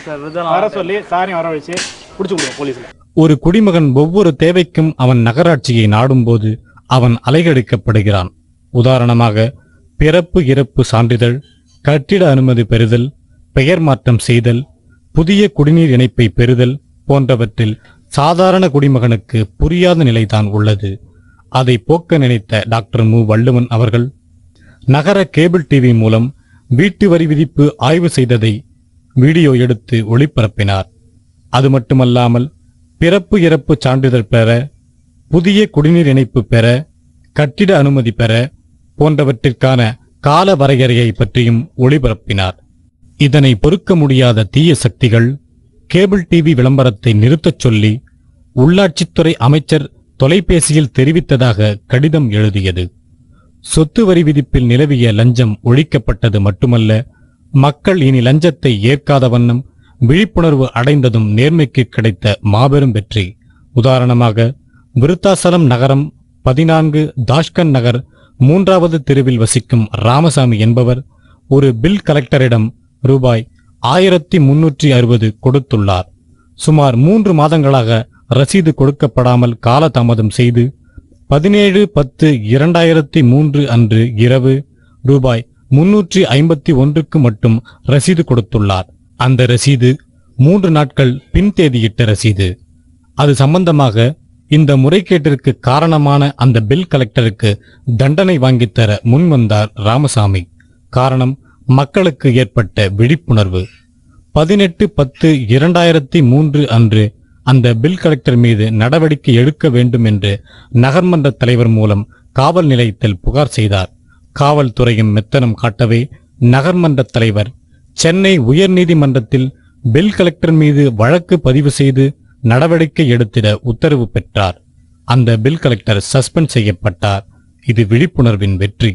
sir இதெல்லாம் வர சொல்லி சாரையும் வர வச்சு பிடிச்சி கொடுங்க போலீஸ்ல ஒரு குடிமகன் ஒவ்வொரு தேவைக்கும் அவன் நகராட்சியை நாடும்போது அவன் அலைகழிக்கப்படுகிறான் உதாரணமாக பிறப்பு இறப்பு சான்றிதழ் கட்டிட அனுமதி பெறுதல் பெயர் மாற்றம் செய்தல் புதிய குடிநீர் இணைப்பை பெறுதல் போன்றவற்றில் சாதாரண குடிமகனுக்கு புரியாத நிலைதான் உள்ளது அதை போக்க நினைத்த டாக்டர் மு வள்ளுவன் அவர்கள் நகர கேபிள் டிவி மூலம் வீட்டு வரி விதிப்பு ஆய்வு செய்ததை வீடியோ எடுத்து ஒளிபரப்பினார் அது மட்டுமல்லாமல் பிறப்பு இறப்பு சான்றிதழ் பெற புதிய குடிநீர் இணைப்பு பெற கட்டிட அனுமதி பெற போன்றவற்றிற்கான கால வரையறையை பற்றியும் ஒளிபரப்பினார் இதனை பொறுக்க முடியாத தீய சக்திகள் கேபிள் டிவி விளம்பரத்தை நிறுத்தச் சொல்லி உள்ளாட்சித்துறை அமைச்சர் தொலைபேசியில் தெரிவித்ததாக கடிதம் எழுதியது சொத்து வரி விதிப்பில் நிலவிய லஞ்சம் ஒழிக்கப்பட்டது மட்டுமல்ல மக்கள் இனி லஞ்சத்தை ஏற்காத வண்ணம் விழிப்புணர்வு அடைந்ததும் நேர்மைக்கு கிடைத்த மாபெரும் வெற்றி உதாரணமாக விருத்தாசலம் நகரம் பதினான்கு தாஷ்கன் நகர் மூன்றாவது தெருவில் வசிக்கும் ராமசாமி என்பவர் ஒரு பில் கலெக்டரிடம் ரூபாய் ஆயிரத்தி முன்னூற்றி அறுபது கொடுத்துள்ளார் சுமார் மூன்று மாதங்களாக ரசீது கொடுக்கப்படாமல் காலதாமதம் செய்து பதினேழு பத்து இரண்டாயிரத்தி மூன்று அன்று இரவு ரூபாய் முன்னூற்றி ஐம்பத்தி ஒன்றுக்கு மட்டும் ரசீது கொடுத்துள்ளார் அந்த ரசீது மூன்று நாட்கள் பின்தேதியிட்ட ரசீது அது சம்பந்தமாக இந்த முறைகேட்டிற்கு காரணமான அந்த பில் கலெக்டருக்கு தண்டனை வாங்கித் தர முன்வந்தார் ராமசாமி காரணம் மக்களுக்கு ஏற்பட்ட விழிப்புணர்வு பதினெட்டு பத்து இரண்டாயிரத்தி மூன்று அன்று அந்த பில் கலெக்டர் மீது நடவடிக்கை எடுக்க வேண்டும் என்று நகர்மன்ற தலைவர் மூலம் காவல் நிலையத்தில் புகார் செய்தார் காவல்துறையும் மெத்தனம் காட்டவே நகர்மன்ற தலைவர் சென்னை உயர்நீதிமன்றத்தில் பில் கலெக்டர் மீது வழக்கு பதிவு செய்து நடவடிக்கை எடுத்திட உத்தரவு பெற்றார் அந்த பில் கலெக்டர் சஸ்பெண்ட் செய்யப்பட்டார் இது விழிப்புணர்வின் வெற்றி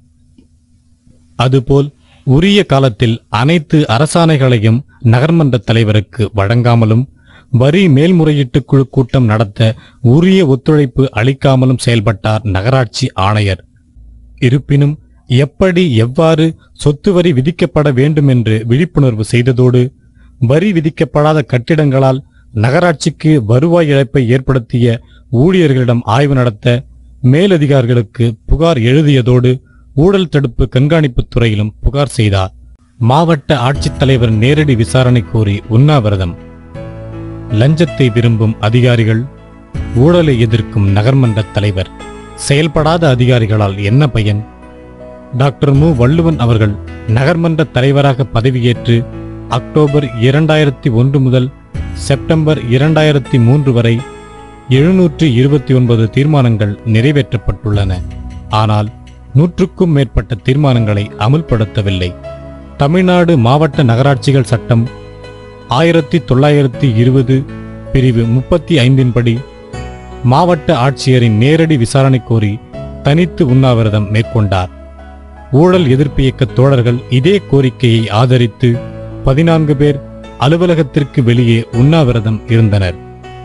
அதுபோல் உரிய காலத்தில் அனைத்து அரசாணைகளையும் நகர்மன்ற தலைவருக்கு வழங்காமலும் வரி மேல்முறையீட்டு குழு கூட்டம் நடத்த உரிய ஒத்துழைப்பு அளிக்காமலும் செயல்பட்டார் நகராட்சி ஆணையர் இருப்பினும் எப்படி எவ்வாறு சொத்து வரி விதிக்கப்பட வேண்டும் என்று விழிப்புணர்வு செய்ததோடு வரி விதிக்கப்படாத கட்டிடங்களால் நகராட்சிக்கு வருவாய் இழப்பை ஏற்படுத்திய ஊழியர்களிடம் ஆய்வு நடத்த மேலதிகாரிகளுக்கு புகார் எழுதியதோடு ஊழல் தடுப்பு கண்காணிப்புத் துறையிலும் புகார் செய்தார் மாவட்ட ஆட்சித்தலைவர் நேரடி விசாரணை கோரி உண்ணாவிரதம் லஞ்சத்தை விரும்பும் அதிகாரிகள் ஊழலை எதிர்க்கும் நகர்மன்ற தலைவர் செயல்படாத அதிகாரிகளால் என்ன பயன் டாக்டர் மு வள்ளுவன் அவர்கள் நகர்மன்ற தலைவராக பதவியேற்று அக்டோபர் இரண்டாயிரத்தி ஒன்று முதல் செப்டம்பர் இரண்டாயிரத்தி மூன்று வரை எழுநூற்று இருபத்தி ஒன்பது தீர்மானங்கள் நிறைவேற்றப்பட்டுள்ளன ஆனால் நூற்றுக்கும் மேற்பட்ட தீர்மானங்களை அமுல்படுத்தவில்லை தமிழ்நாடு மாவட்ட நகராட்சிகள் சட்டம் ஆயிரத்தி தொள்ளாயிரத்தி இருபது பிரிவு முப்பத்தி ஐந்தின் படி மாவட்ட ஆட்சியரின் நேரடி விசாரணை கோரி தனித்து உண்ணாவிரதம் மேற்கொண்டார் ஊழல் எதிர்ப்பு இயக்க தோழர்கள் இதே கோரிக்கையை ஆதரித்து பதினான்கு பேர் அலுவலகத்திற்கு வெளியே உண்ணாவிரதம் இருந்தனர்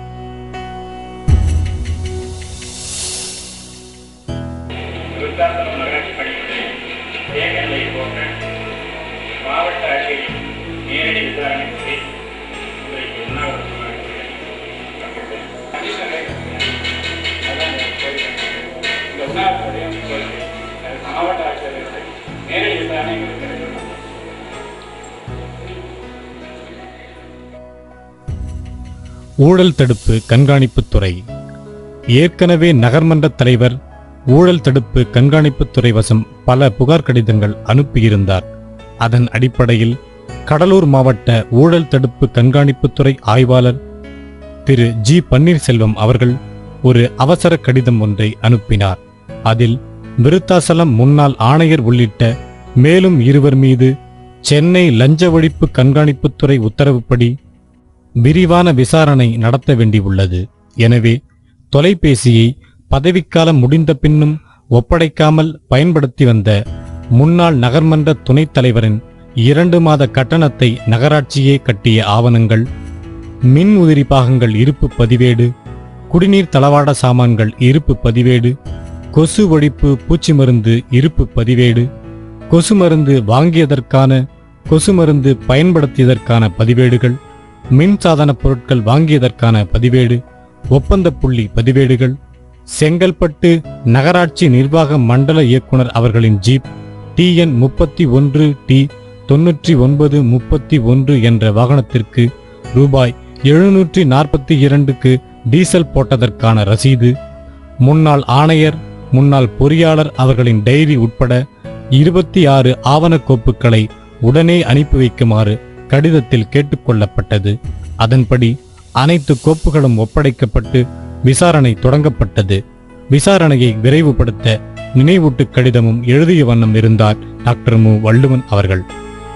விருத்தாசலம் நகராட்சி பணிபுரியும் தேர்தலை போன்ற மாவட்ட ஆட்சியரின் நேரடி விசாரணை கோரி இன்றைக்கு உண்ணாவிரதம் இந்த உண்ணாவிரதம் கோரிக்கை அது மாவட்ட ஆட்சியர் நேரடி விசாரணை இருக்கிறது ஊழல் தடுப்பு கண்காணிப்புத் துறை ஏற்கனவே நகர்மன்ற தலைவர் ஊழல் தடுப்பு கண்காணிப்புத் துறை வசம் பல புகார் கடிதங்கள் அனுப்பியிருந்தார் அதன் அடிப்படையில் கடலூர் மாவட்ட ஊழல் தடுப்பு கண்காணிப்புத் துறை ஆய்வாளர் திரு ஜி பன்னீர்செல்வம் அவர்கள் ஒரு அவசர கடிதம் ஒன்றை அனுப்பினார் அதில் விருத்தாசலம் முன்னாள் ஆணையர் உள்ளிட்ட மேலும் இருவர் மீது சென்னை லஞ்ச ஒழிப்பு கண்காணிப்புத்துறை உத்தரவுப்படி விரிவான விசாரணை நடத்த வேண்டியுள்ளது எனவே தொலைபேசியை பதவிக்காலம் முடிந்த பின்னும் ஒப்படைக்காமல் பயன்படுத்தி வந்த முன்னாள் நகர்மன்ற துணைத் தலைவரின் இரண்டு மாத கட்டணத்தை நகராட்சியே கட்டிய ஆவணங்கள் மின் உதிரி பாகங்கள் இருப்பு பதிவேடு குடிநீர் தளவாட சாமான்கள் இருப்பு பதிவேடு கொசு ஒழிப்பு பூச்சி மருந்து இருப்பு பதிவேடு கொசு மருந்து வாங்கியதற்கான கொசு மருந்து பயன்படுத்தியதற்கான பதிவேடுகள் மின்சாதன பொருட்கள் வாங்கியதற்கான பதிவேடு ஒப்பந்த புள்ளி பதிவேடுகள் செங்கல்பட்டு நகராட்சி நிர்வாக மண்டல இயக்குனர் அவர்களின் ஜீப் டிஎன் முப்பத்தி ஒன்று டி தொன்னூற்றி ஒன்பது முப்பத்தி ஒன்று என்ற வாகனத்திற்கு ரூபாய் எழுநூற்றி நாற்பத்தி இரண்டுக்கு டீசல் போட்டதற்கான ரசீது முன்னாள் ஆணையர் முன்னாள் பொறியாளர் அவர்களின் டைரி உட்பட இருபத்தி ஆறு ஆவணக் கோப்புகளை உடனே அனுப்பி வைக்குமாறு கடிதத்தில் கேட்டுக்கொள்ளப்பட்டது அதன்படி அனைத்து கோப்புகளும் ஒப்படைக்கப்பட்டு விசாரணை தொடங்கப்பட்டது விசாரணையை விரைவுபடுத்த நினைவூட்டு கடிதமும் எழுதிய வண்ணம் இருந்தார் டாக்டர் மு வள்ளுவன் அவர்கள்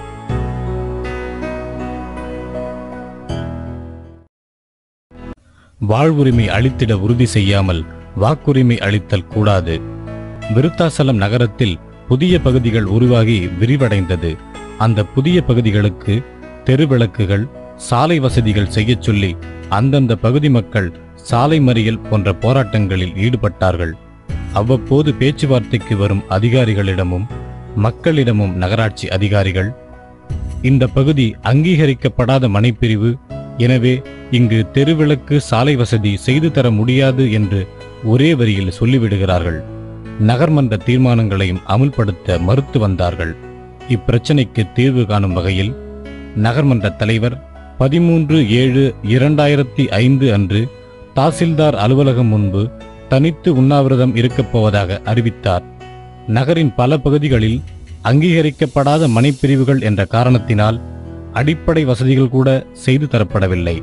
வாழ்வுரிமை அளித்திட உறுதி செய்யாமல் வாக்குரிமை அளித்தல் கூடாது விருத்தாசலம் நகரத்தில் புதிய பகுதிகள் உருவாகி விரிவடைந்தது அந்த புதிய பகுதிகளுக்கு தெருவிளக்குகள் சாலை வசதிகள் செய்யச் சொல்லி அந்தந்த பகுதி மக்கள் சாலை மறியல் போன்ற போராட்டங்களில் ஈடுபட்டார்கள் அவ்வப்போது பேச்சுவார்த்தைக்கு வரும் அதிகாரிகளிடமும் மக்களிடமும் நகராட்சி அதிகாரிகள் இந்த பகுதி அங்கீகரிக்கப்படாத மனைப்பிரிவு எனவே இங்கு தெருவிளக்கு சாலை வசதி செய்து தர முடியாது என்று ஒரே வரியில் சொல்லிவிடுகிறார்கள் நகர்மன்ற தீர்மானங்களையும் அமுல்படுத்த மறுத்து வந்தார்கள் இப்பிரச்சனைக்கு தீர்வு காணும் வகையில் நகர்மன்ற தலைவர் பதிமூன்று ஏழு இரண்டாயிரத்தி ஐந்து அன்று தாசில்தார் அலுவலகம் முன்பு தனித்து உண்ணாவிரதம் இருக்கப் போவதாக அறிவித்தார் நகரின் பல பகுதிகளில் அங்கீகரிக்கப்படாத மனைப்பிரிவுகள் என்ற காரணத்தினால் அடிப்படை வசதிகள் கூட செய்து தரப்படவில்லை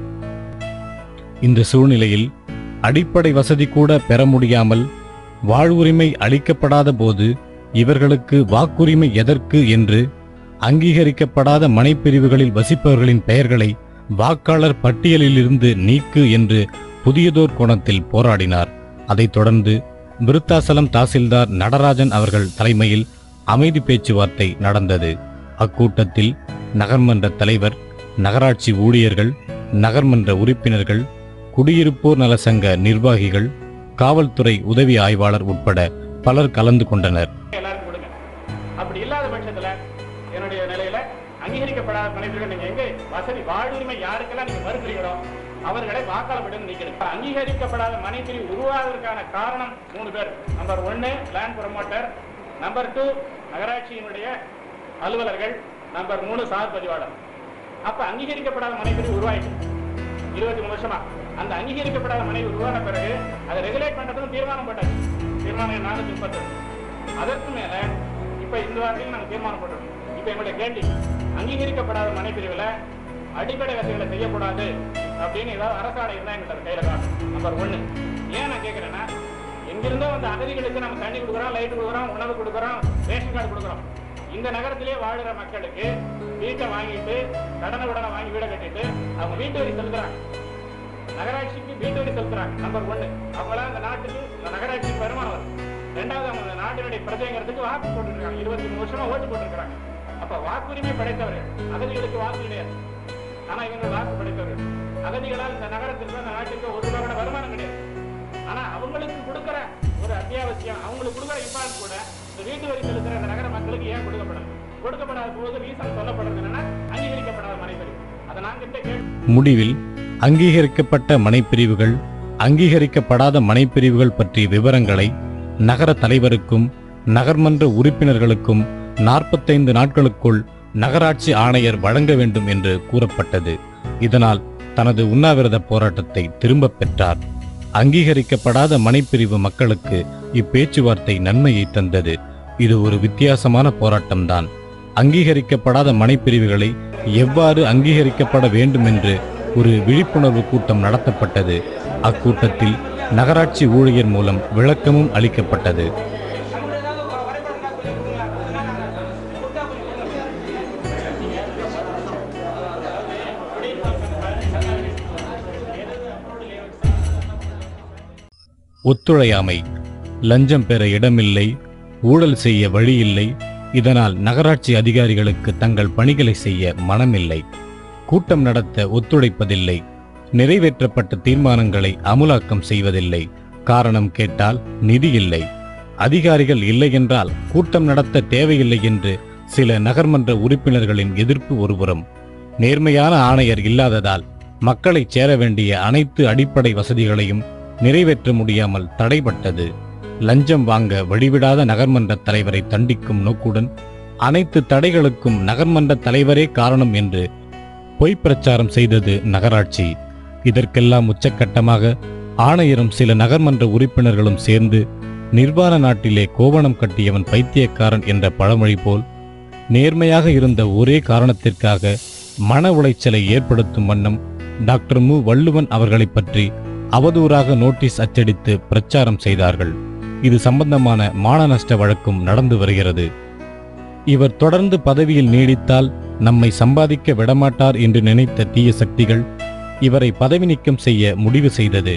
இந்த சூழ்நிலையில் அடிப்படை வசதி கூட பெற முடியாமல் வாழ்வுரிமை அளிக்கப்படாத போது இவர்களுக்கு வாக்குரிமை எதற்கு என்று அங்கீகரிக்கப்படாத மனைப்பிரிவுகளில் வசிப்பவர்களின் பெயர்களை வாக்காளர் பட்டியலிலிருந்து நீக்கு என்று புதியதோர் கோணத்தில் போராடினார் அதைத் தொடர்ந்து விருத்தாசலம் தாசில்தார் நடராஜன் அவர்கள் தலைமையில் அமைதி பேச்சுவார்த்தை நடந்தது அக்கூட்டத்தில் நகர்மன்ற தலைவர் நகராட்சி ஊழியர்கள் நகர்மன்ற உறுப்பினர்கள் குடியிருப்போர் நல சங்க நிர்வாகிகள் காவல்துறை உதவி ஆய்வாளர் உட்பட பலர் கலந்து கொண்டனர் எல்லாருக்கும் கொடுங்க அப்படி இல்லாத பட்சத்துல என்னுடைய நிலையில அங்கீகரிக்கப்படாத மனைவிகள் நீங்க எங்க வசதி வாழ்வுரிமை யாருக்கெல்லாம் நீங்க மறுக்கிறீங்களோ அவர்களை வாக்காளர் விட நீக்கணும் இப்ப அங்கீகரிக்கப்படாத மனைப்பிரிவு உருவாவதற்கான காரணம் மூணு பேர் நம்பர் ஒன்னு லேண்ட் ப்ரமோட்டர் நம்பர் டூ நகராட்சியினுடைய அலுவலர்கள் நம்பர் மூணு சார் பதிவாளர் அப்ப அங்கீகரிக்கப்படாத மனைப்பிரிவு உருவாயிட்டு இருபத்தி மூணு வருஷமா அந்த அங்கீகரிக்கப்படாத மனைவி உருவான பிறகு அதை ரெகுலேட் பண்றதுக்கு தீர்மானம் போட்டாச்சு தீர்மானம் எண் நானூத்தி முப்பத்தி அதற்கு மேல இப்ப இந்த வாரத்தையும் நாங்க தீர்மானம் போட்டோம் இப்ப எங்களுடைய கேள்வி அங்கீகரிக்கப்படாத மனைப்பிரிவுல அடிப்படை வசதிகளை செய்யக்கூடாது அப்படின்னு ஏதாவது அரசாணை இருந்தா எங்கிட்ட அதை கையில காட்டும் நம்பர் ஒண்ணு ஏன் நான் கேட்கிறேன்னா எங்கிருந்தோ வந்து அகதிகளுக்கு நம்ம தண்ணி கொடுக்குறோம் லைட் கொடுக்குறோம் உணவு கொடுக்குறோம் ரேஷன் கார்டு கொடுக்குறோம் இந்த நகரத்திலே வாழுற மக்களுக்கு வீட்டை வாங்கிட்டு கடனை உடனே வாங்கி வீடை கட்டிட்டு அவங்க வீட்டு வரி செலுத்துறாங்க நகராட்சிக்கு வீட்டு வரி செலுத்துறாங்க நம்பர் ஒண்ணு அவங்களாம் இந்த நாட்டுக்கு இந்த நகராட்சிக்கு வருமானம் வரும் ரெண்டாவது அவங்க இந்த நாட்டினுடைய பிரஜைங்கிறதுக்கு வாக்கு போட்டுருக்காங்க இருபத்தி மூணு வருஷமா ஓட்டு போட்டிருக்காங்க அப்ப வாக்குரிமை படைத்தவர்கள் அகதிகளுக்கு வாக்கு கிடையாது ஆனா இவங்க வாக்கு படைத்தவர்கள் அகதிகளால் இந்த நகரத்திற்கு இந்த நாட்டுக்கு ஒரு ரூபாய் கூட வருமானம் கிடையாது ஆனா அவங்களுக்கு கொடுக்கிற ஒரு அத்தியாவசியம் அவங்களுக்கு கொடுக்கிற இம்பார்ட் கூட இந்த வீட்டு வரி செலுத்துற இந்த நகர மக்களுக்கு ஏன் கொடுக்கப்படணும் கொடுக்கப்படாத போது ரீசன் சொல்லப்படுறது என்னன்னா அங்கீகரிக்கப்படாத மனைப்பரிவு அதை நான் கிட்ட கேட்டு முடிவில் அங்கீகரிக்கப்பட்ட மனைப்பிரிவுகள் அங்கீகரிக்கப்படாத மனைப்பிரிவுகள் பற்றிய விவரங்களை நகர தலைவருக்கும் நகர்மன்ற உறுப்பினர்களுக்கும் நாற்பத்தைந்து நாட்களுக்குள் நகராட்சி ஆணையர் வழங்க வேண்டும் என்று கூறப்பட்டது இதனால் தனது உண்ணாவிரத போராட்டத்தை திரும்பப் பெற்றார் அங்கீகரிக்கப்படாத மனைப்பிரிவு மக்களுக்கு இப்பேச்சுவார்த்தை நன்மையை தந்தது இது ஒரு வித்தியாசமான போராட்டம்தான் அங்கீகரிக்கப்படாத மனைப்பிரிவுகளை எவ்வாறு அங்கீகரிக்கப்பட வேண்டும் என்று ஒரு விழிப்புணர்வு கூட்டம் நடத்தப்பட்டது அக்கூட்டத்தில் நகராட்சி ஊழியர் மூலம் விளக்கமும் அளிக்கப்பட்டது ஒத்துழையாமை லஞ்சம் பெற இடமில்லை ஊழல் செய்ய வழியில்லை இதனால் நகராட்சி அதிகாரிகளுக்கு தங்கள் பணிகளை செய்ய மனமில்லை கூட்டம் நடத்த ஒத்துழைப்பதில்லை நிறைவேற்றப்பட்ட தீர்மானங்களை அமுலாக்கம் செய்வதில்லை காரணம் கேட்டால் நிதி இல்லை அதிகாரிகள் இல்லை என்றால் கூட்டம் நடத்த தேவையில்லை என்று சில நகர்மன்ற உறுப்பினர்களின் எதிர்ப்பு ஒருபுறம் நேர்மையான ஆணையர் இல்லாததால் மக்களை சேர வேண்டிய அனைத்து அடிப்படை வசதிகளையும் நிறைவேற்ற முடியாமல் தடைபட்டது லஞ்சம் வாங்க வழிவிடாத நகர்மன்ற தலைவரை தண்டிக்கும் நோக்குடன் அனைத்து தடைகளுக்கும் நகர்மன்ற தலைவரே காரணம் என்று பொய்ப் பிரச்சாரம் செய்தது நகராட்சி இதற்கெல்லாம் உச்சக்கட்டமாக ஆணையரும் சில நகர்மன்ற உறுப்பினர்களும் சேர்ந்து நிர்வாண நாட்டிலே கோவணம் கட்டியவன் பைத்தியக்காரன் என்ற பழமொழி போல் நேர்மையாக இருந்த ஒரே காரணத்திற்காக மன உளைச்சலை ஏற்படுத்தும் வண்ணம் டாக்டர் மு வள்ளுவன் அவர்களைப் பற்றி அவதூறாக நோட்டீஸ் அச்சடித்து பிரச்சாரம் செய்தார்கள் இது சம்பந்தமான மான நஷ்ட வழக்கும் நடந்து வருகிறது இவர் தொடர்ந்து பதவியில் நீடித்தால் நம்மை சம்பாதிக்க விடமாட்டார் என்று நினைத்த தீய சக்திகள் இவரை பதவி நீக்கம் செய்ய முடிவு செய்தது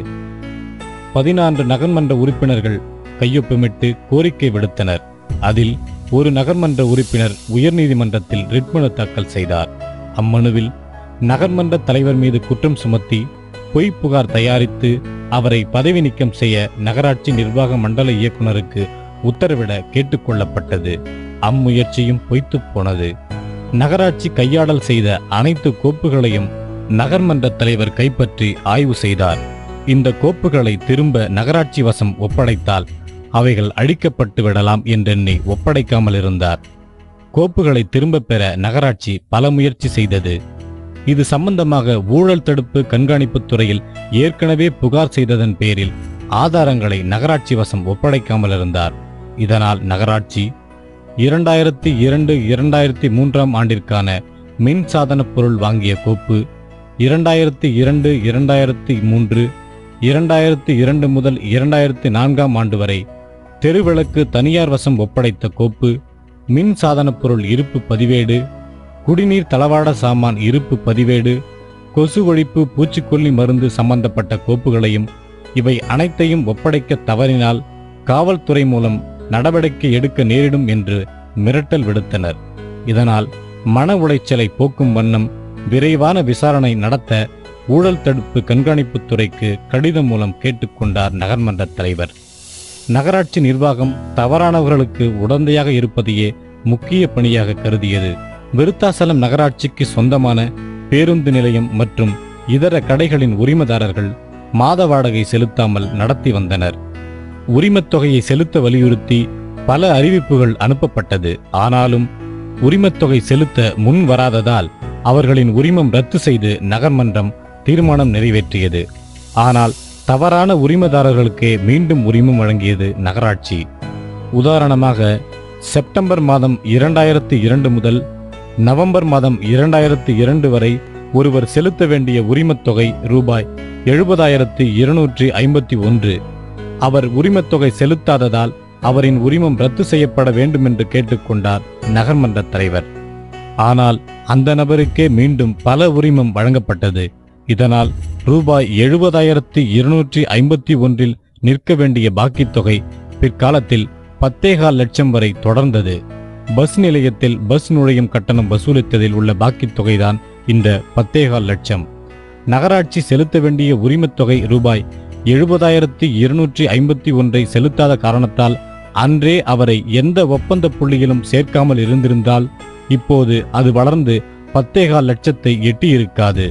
பதினான்கு நகர்மன்ற உறுப்பினர்கள் கையொப்பமிட்டு கோரிக்கை விடுத்தனர் அதில் ஒரு நகர்மன்ற உறுப்பினர் உயர்நீதிமன்றத்தில் ரிட் மனு தாக்கல் செய்தார் அம்மனுவில் நகர்மன்ற தலைவர் மீது குற்றம் சுமத்தி பொய் புகார் தயாரித்து அவரை பதவி நீக்கம் செய்ய நகராட்சி நிர்வாக மண்டல இயக்குனருக்கு உத்தரவிட கேட்டுக்கொள்ளப்பட்டது அம்முயற்சியும் பொய்த்துப் போனது நகராட்சி கையாடல் செய்த அனைத்து கோப்புகளையும் நகர்மன்ற தலைவர் கைப்பற்றி ஆய்வு செய்தார் இந்த கோப்புகளை திரும்ப நகராட்சி வசம் ஒப்படைத்தால் அவைகள் அழிக்கப்பட்டு விடலாம் என்றெண்ணி ஒப்படைக்காமல் இருந்தார் கோப்புகளை திரும்பப் பெற நகராட்சி பல முயற்சி செய்தது இது சம்பந்தமாக ஊழல் தடுப்பு கண்காணிப்புத் துறையில் ஏற்கனவே புகார் செய்ததன் பேரில் ஆதாரங்களை நகராட்சி வசம் ஒப்படைக்காமல் இருந்தார் இதனால் நகராட்சி இரண்டாயிரத்தி இரண்டு இரண்டாயிரத்தி மூன்றாம் ஆண்டிற்கான மின் சாதனப் பொருள் வாங்கிய கோப்பு இரண்டாயிரத்தி இரண்டு இரண்டாயிரத்தி மூன்று இரண்டாயிரத்தி இரண்டு முதல் இரண்டாயிரத்தி நான்காம் ஆண்டு வரை தெருவிளக்கு தனியார் வசம் ஒப்படைத்த கோப்பு மின் சாதனப் பொருள் இருப்பு பதிவேடு குடிநீர் தளவாட சாமான் இருப்பு பதிவேடு கொசு ஒழிப்பு பூச்சிக்கொல்லி மருந்து சம்பந்தப்பட்ட கோப்புகளையும் இவை அனைத்தையும் ஒப்படைக்க தவறினால் காவல்துறை மூலம் நடவடிக்கை எடுக்க நேரிடும் என்று மிரட்டல் விடுத்தனர் இதனால் மன உளைச்சலை போக்கும் வண்ணம் விரைவான விசாரணை நடத்த ஊழல் தடுப்பு கண்காணிப்புத் துறைக்கு கடிதம் மூலம் கேட்டுக்கொண்டார் நகர்மன்ற தலைவர் நகராட்சி நிர்வாகம் தவறானவர்களுக்கு உடந்தையாக இருப்பதையே முக்கிய பணியாக கருதியது விருத்தாசலம் நகராட்சிக்கு சொந்தமான பேருந்து நிலையம் மற்றும் இதர கடைகளின் உரிமதாரர்கள் மாத வாடகை செலுத்தாமல் நடத்தி வந்தனர் உரிமத் தொகையை செலுத்த வலியுறுத்தி பல அறிவிப்புகள் அனுப்பப்பட்டது ஆனாலும் உரிமத் தொகை செலுத்த முன் வராததால் அவர்களின் உரிமம் ரத்து செய்து நகர்மன்றம் தீர்மானம் நிறைவேற்றியது ஆனால் தவறான உரிமதாரர்களுக்கே மீண்டும் உரிமம் வழங்கியது நகராட்சி உதாரணமாக செப்டம்பர் மாதம் இரண்டாயிரத்தி இரண்டு முதல் நவம்பர் மாதம் இரண்டாயிரத்தி இரண்டு வரை ஒருவர் செலுத்த வேண்டிய உரிமத் தொகை ரூபாய் எழுபதாயிரத்தி இருநூற்றி ஐம்பத்தி ஒன்று அவர் உரிமத் தொகை செலுத்தாததால் அவரின் உரிமம் ரத்து செய்யப்பட வேண்டும் என்று கேட்டுக்கொண்டார் நகர்மன்ற தலைவர் ஆனால் அந்த நபருக்கே மீண்டும் பல உரிமம் வழங்கப்பட்டது இதனால் ரூபாய் எழுபதாயிரத்தி இருநூற்றி ஐம்பத்தி ஒன்றில் நிற்க வேண்டிய பாக்கித் தொகை பிற்காலத்தில் பத்தேகால் லட்சம் வரை தொடர்ந்தது பஸ் நிலையத்தில் பஸ் நுழையும் கட்டணம் வசூலித்ததில் உள்ள பாக்கித் தொகைதான் இந்த பத்தேகால் லட்சம் நகராட்சி செலுத்த வேண்டிய உரிமத் தொகை ரூபாய் எழுபதாயிரத்தி இருநூற்றி ஐம்பத்தி ஒன்றை செலுத்தாத காரணத்தால் அன்றே அவரை எந்த ஒப்பந்த புள்ளியிலும் சேர்க்காமல் இருந்திருந்தால் இப்போது அது வளர்ந்து பத்தேகால் லட்சத்தை எட்டியிருக்காது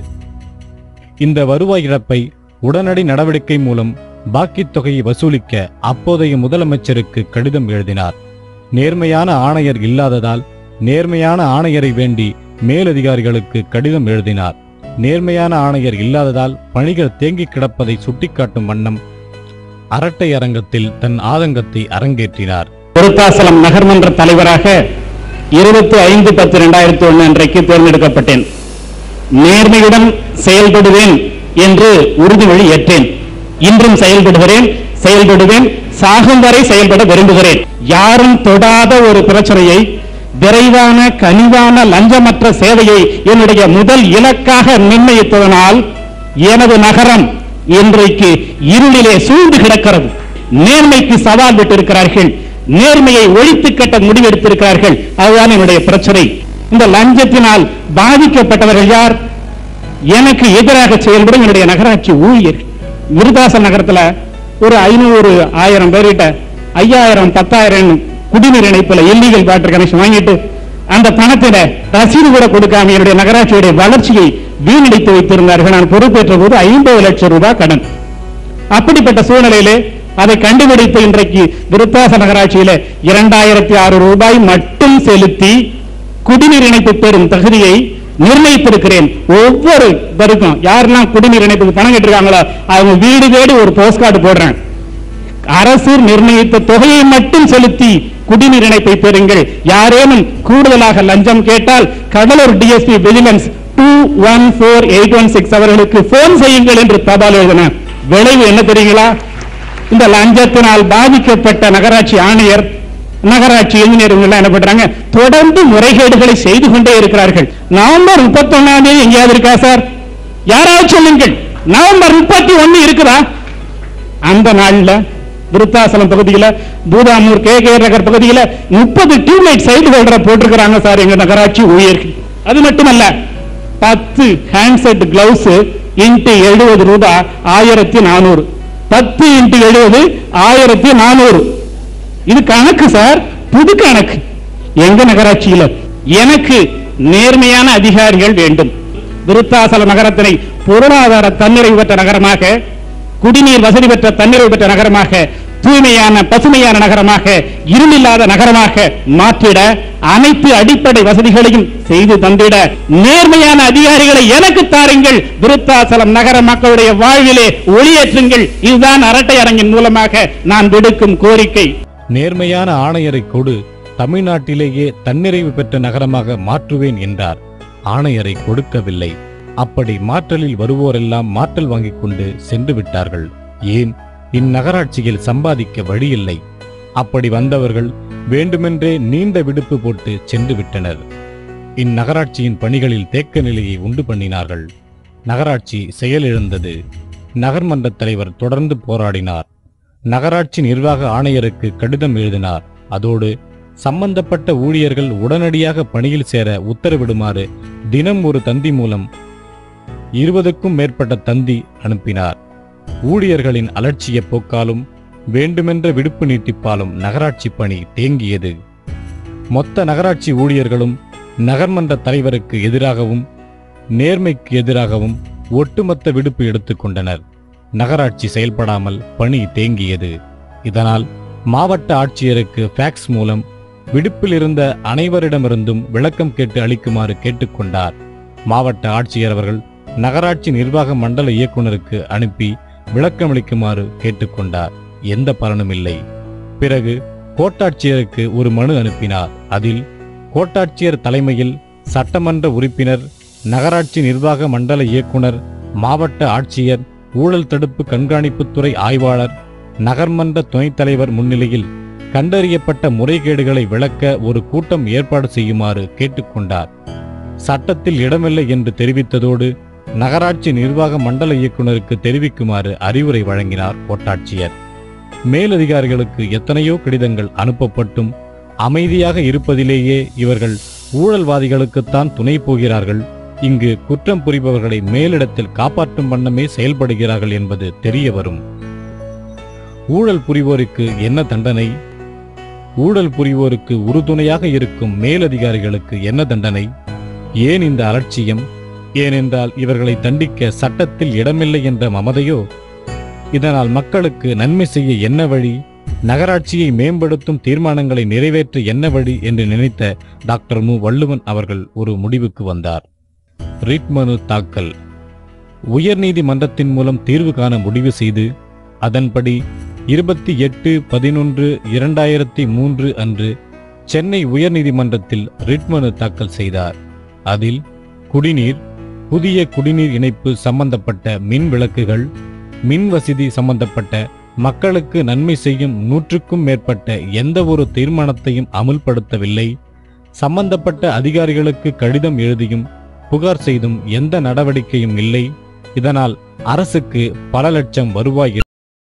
இந்த வருவாய் இழப்பை உடனடி நடவடிக்கை மூலம் பாக்கித் தொகையை வசூலிக்க அப்போதைய முதலமைச்சருக்கு கடிதம் எழுதினார் நேர்மையான ஆணையர் இல்லாததால் நேர்மையான ஆணையரை வேண்டி மேலதிகாரிகளுக்கு கடிதம் எழுதினார் நேர்மையான ஆணையர் இல்லாததால் பணிகள் தேங்கிக் கிடப்பதை சுட்டிக்காட்டும் வண்ணம் அரட்டை அரங்கத்தில் தன் ஆதங்கத்தை அரங்கேற்றினார் விருத்தாசலம் நகர்மன்ற தலைவராக இருபத்தி ஐந்து பத்து இரண்டாயிரத்தி ஒன்று அன்றைக்கு தேர்ந்தெடுக்கப்பட்டேன் நேர்மையுடன் செயல்படுவேன் என்று உறுதிமொழி ஏற்றேன் இன்றும் செயல்படுகிறேன் செயல்படுவேன் சாகும் வரை செயல்பட விரும்புகிறேன் யாரும் தொடாத ஒரு பிரச்சனையை விரைவான கனிவான லஞ்சமற்ற சேவையை என்னுடைய முதல் இலக்காக நிர்ணயித்ததனால் எனது நகரம் இன்றைக்கு இருளிலே சூழ்ந்து கிடக்கிறது நேர்மைக்கு சவால் விட்டிருக்கிறார்கள் நேர்மையை ஒழித்து கட்ட முடிவெடுத்திருக்கிறார்கள் அதுதான் என்னுடைய பிரச்சனை இந்த லஞ்சத்தினால் பாதிக்கப்பட்டவர்கள் யார் எனக்கு எதிராக செயல்படும் என்னுடைய நகராட்சி ஊழியர் விருதாச நகரத்துல ஒரு ஐநூறு ஆயிரம் பேர்கிட்ட ஐயாயிரம் பத்தாயிரம் குடிநீர் இணைப்புல இல்லீகல் வாட்டர் கனெக்ஷன் வாங்கிட்டு அந்த பணத்தில ரசீது கூட கொடுக்காம என்னுடைய நகராட்சியுடைய வளர்ச்சியை வீணடித்து வைத்திருந்தார்கள் நான் பொறுப்பேற்ற போது ஐம்பது லட்சம் ரூபாய் கடன் அப்படிப்பட்ட சூழ்நிலையிலே அதை கண்டுபிடித்து இன்றைக்கு விருத்தாச நகராட்சியில இரண்டாயிரத்தி ஆறு ரூபாய் மட்டும் செலுத்தி குடிநீர் இணைப்பு பெறும் தகுதியை நிர்ணயித்திருக்கிறேன் ஒவ்வொரு தருக்கும் யாரெல்லாம் குடிநீர் இணைப்புக்கு பணம் கேட்டிருக்காங்களோ அவங்க வீடு தேடி ஒரு போஸ்ட் கார்டு போடுறேன் அரசு நிர்ணயித்த தொகையை மட்டும் செலுத்தி குடிநீர் இணைப்பை பெறுங்கள் யாரேனும் கூடுதலாக லஞ்சம் கேட்டால் Cuddalore DSP vigilance two one four eight one six அவர்களுக்கு போன் செய்யுங்கள் என்று தபால் எழுதின விளைவு என்ன தெரியுங்களா இந்த லஞ்சத்தினால் பாதிக்கப்பட்ட நகராட்சி ஆணையர் நகராட்சி என்ஜினியர் எல்லாம் என்ன பண்றாங்க தொடர்ந்து முறைகேடுகளை செய்து கொண்டே இருக்கிறார்கள் நவம்பர் முப்பத்தி ஒன்னாம் தேதி எங்கேயாவது இருக்கா சார் யாராவது சொல்லுங்கள் நவம்பர் முப்பத்தி ஒன்னு இருக்குதா அந்த நாள்ல விருத்தாசலம் பகுதியில பூதாமூர் கே கே நகர் பகுதியில முப்பது டியூப்லைட் சைடு ஹோல்டரை போட்டிருக்கிறாங்க சார் எங்க நகராட்சி ஊழியர்கள் அது மட்டுமல்ல பத்து ஹேண்ட்செட் கிளவுஸ் இன்ட்டு எழுபது ரூபாய் ஆயிரத்தி நானூறு பத்து இன்ட்டு எழுபது ஆயிரத்தி நானூறு இது கணக்கு சார் புது கணக்கு எங்க நகராட்சியில எனக்கு நேர்மையான அதிகாரிகள் வேண்டும் விருத்தாசல நகரத்தினை பொருளாதார தன்னிறைவு பெற்ற நகரமாக குடிநீர் வசதி பெற்ற தன்னிறைவு பெற்ற நகரமாக தூய்மையான பசுமையான நகரமாக இருளில்லாத நகரமாக மாற்றிட அனைத்து அடிப்படை வசதிகளையும் செய்து தந்திட நேர்மையான அதிகாரிகளை எனக்கு தாருங்கள் விருத்தாசலம் நகர மக்களுடைய வாழ்விலே ஒளியேற்றுங்கள் இதுதான் அரட்டை அரங்கின் மூலமாக நான் விடுக்கும் கோரிக்கை நேர்மையான ஆணையரை கொடு தமிழ்நாட்டிலேயே தன்னிறைவு பெற்ற நகரமாக மாற்றுவேன் என்றார் ஆணையரை கொடுக்கவில்லை அப்படி மாற்றலில் வருவோரெல்லாம் மாற்றல் வாங்கிக் கொண்டு சென்று விட்டார்கள் ஏன் இந்நகராட்சியில் சம்பாதிக்க வழியில்லை அப்படி வந்தவர்கள் வேண்டுமென்றே நீண்ட விடுப்பு போட்டு சென்று விட்டனர் இந்நகராட்சியின் பணிகளில் தேக்க நிலையை உண்டு பண்ணினார்கள் நகராட்சி செயலிழந்தது நகர்மன்ற தலைவர் தொடர்ந்து போராடினார் நகராட்சி நிர்வாக ஆணையருக்கு கடிதம் எழுதினார் அதோடு சம்பந்தப்பட்ட ஊழியர்கள் உடனடியாக பணியில் சேர உத்தரவிடுமாறு தினம் ஒரு தந்தி மூலம் இருபதுக்கும் மேற்பட்ட தந்தி அனுப்பினார் ஊழியர்களின் அலட்சிய போக்காலும் வேண்டுமென்ற விடுப்பு நீட்டிப்பாலும் நகராட்சி பணி தேங்கியது மொத்த நகராட்சி ஊழியர்களும் நகர்மன்ற தலைவருக்கு எதிராகவும் நேர்மைக்கு எதிராகவும் ஒட்டுமொத்த விடுப்பு எடுத்துக்கொண்டனர் நகராட்சி செயல்படாமல் பணி தேங்கியது இதனால் மாவட்ட ஆட்சியருக்கு ஃபேக்ஸ் மூலம் விடுப்பில் இருந்த அனைவரிடமிருந்தும் விளக்கம் கேட்டு அளிக்குமாறு கேட்டுக்கொண்டார் மாவட்ட ஆட்சியர் அவர்கள் நகராட்சி நிர்வாக மண்டல இயக்குனருக்கு அனுப்பி விளக்கமளிக்குமாறு கேட்டுக்கொண்டார் எந்த பலனும் இல்லை பிறகு கோட்டாட்சியருக்கு ஒரு மனு அனுப்பினார் அதில் கோட்டாட்சியர் தலைமையில் சட்டமன்ற உறுப்பினர் நகராட்சி நிர்வாக மண்டல இயக்குனர் மாவட்ட ஆட்சியர் ஊழல் தடுப்பு கண்காணிப்புத்துறை ஆய்வாளர் நகர்மன்ற துணைத் தலைவர் முன்னிலையில் கண்டறியப்பட்ட முறைகேடுகளை விளக்க ஒரு கூட்டம் ஏற்பாடு செய்யுமாறு கேட்டுக்கொண்டார் சட்டத்தில் இடமில்லை என்று தெரிவித்ததோடு நகராட்சி நிர்வாக மண்டல இயக்குனருக்கு தெரிவிக்குமாறு அறிவுரை வழங்கினார் கோட்டாட்சியர் மேலதிகாரிகளுக்கு எத்தனையோ கடிதங்கள் அனுப்பப்பட்டும் அமைதியாக இருப்பதிலேயே இவர்கள் ஊழல்வாதிகளுக்குத்தான் துணை போகிறார்கள் இங்கு குற்றம் புரிபவர்களை மேலிடத்தில் காப்பாற்றும் வண்ணமே செயல்படுகிறார்கள் என்பது தெரிய வரும் ஊழல் புரிவோருக்கு என்ன தண்டனை ஊழல் புரிவோருக்கு உறுதுணையாக இருக்கும் மேலதிகாரிகளுக்கு என்ன தண்டனை ஏன் இந்த அலட்சியம் ஏனென்றால் இவர்களை தண்டிக்க சட்டத்தில் இடமில்லை என்ற மமதையோ இதனால் மக்களுக்கு நன்மை செய்ய என்ன வழி நகராட்சியை மேம்படுத்தும் தீர்மானங்களை நிறைவேற்ற என்ன வழி என்று நினைத்த டாக்டர் மு வள்ளுவன் அவர்கள் ஒரு முடிவுக்கு வந்தார் ரிட் மனு தாக்கல் உயர்நீதிமன்றத்தின் மூலம் தீர்வு காண முடிவு செய்து அதன்படி இருபத்தி எட்டு பதினொன்று இரண்டாயிரத்தி மூன்று அன்று சென்னை உயர்நீதிமன்றத்தில் ரிட் மனு தாக்கல் செய்தார் அதில் குடிநீர் புதிய குடிநீர் இணைப்பு சம்பந்தப்பட்ட மின் விளக்குகள் மின் வசதி சம்பந்தப்பட்ட மக்களுக்கு நன்மை செய்யும் நூற்றுக்கும் மேற்பட்ட எந்த ஒரு தீர்மானத்தையும் அமுல்படுத்தவில்லை சம்பந்தப்பட்ட அதிகாரிகளுக்கு கடிதம் எழுதியும் புகார் செய்தும் எந்த நடவடிக்கையும் இல்லை இதனால் அரசுக்கு பல லட்சம் வருவாய்